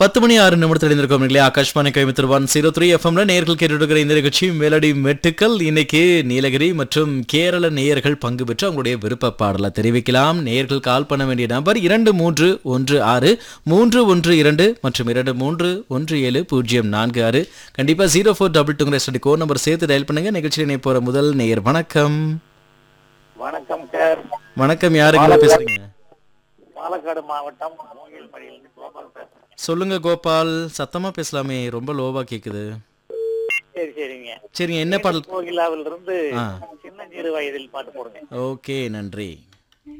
பத்து மணி ஆறு நிமிடத்தில் இருந்திருக்கோம் இல்லையா Akashvani Coimbatore one zero three எஃப்எம்ல நேர்கள் கேட்டுருக்கிற இந்த நிகழ்ச்சி மெலடி மெட்டுக்கள் இன்னைக்கு நீலகிரி மற்றும் கேரள நேயர்கள் பங்கு பெற்று அவங்களுடைய விருப்ப பாடலை தெரிவிக்கலாம் நேயர்கள் கால் பண்ண வேண்டிய நம்பர் இரண்டு மூன்று ஒன்று ஆறு மூன்று ஒன்று இரண்டு மற்றும் இரண்டு மூன்று ஒன்று ஏழு பூஜ்ஜியம் நான்கு ஆறு கண்டிப்பா ஜீரோ ஃபோர் டபுள் டூங்கிற ஸ்டடி கோட் நம்பர் சேர்த்து டயல் பண்ணுங்க நிகழ்ச்சியில் இணைய போற முதல் நேயர் வணக்கம் வணக்கம் சார் வணக்கம் யாருங்க பேசுறீங்க பாலக்காடு மாவட்டம் மூங்கில்படியிலிருந்து கோபால் சார் சொல்லுங்க கோபால் சத்தமா பேசலாமே ரொம்ப லோவா கேக்குது சரி சரிங்க சரிங்க என்ன பாடல் கோகிலாவிலிருந்து ஆ. சின்னஞ்சிறு வயதில் பாட்டு போடுங்க ஓகே நன்றி